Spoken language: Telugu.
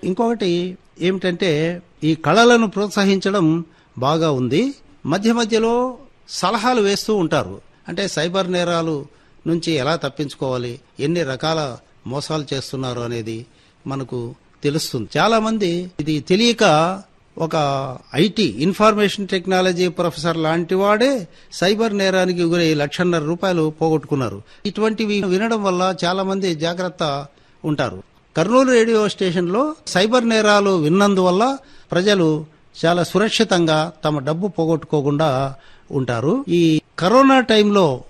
ఇంకొకటి ఏమిటంటే ఈ కళలను ప్రోత్సహించడం బాగా ఉంది మధ్య మధ్యలో సలహాలు వేస్తూ ఉంటారు అంటే సైబర్ నేరాలు నుంచి ఎలా తప్పించుకోవాలి ఎన్ని రకాల మోసాలు చేస్తున్నారు అనేది మనకు తెలుస్తుంది చాలా మంది ఇది తెలియక ఒక ఐటీ ఇన్ఫర్మేషన్ టెక్నాలజీ ప్రొఫెసర్ లాంటి వాడే సైబర్ నేరానికి గురై లక్షన్నర రూపాయలు పోగొట్టుకున్నారు ఇటువంటివి వినడం వల్ల చాలా మంది జాగ్రత్త ఉంటారు కర్నూలు రేడియో స్టేషన్లో సైబర్ నేరాలు విన్నందువల్ల ప్రజలు చాలా సురక్షితంగా తమ డబ్బు పోగొట్టుకోకుండా ఉంటారు ఈ కరోనా టైంలో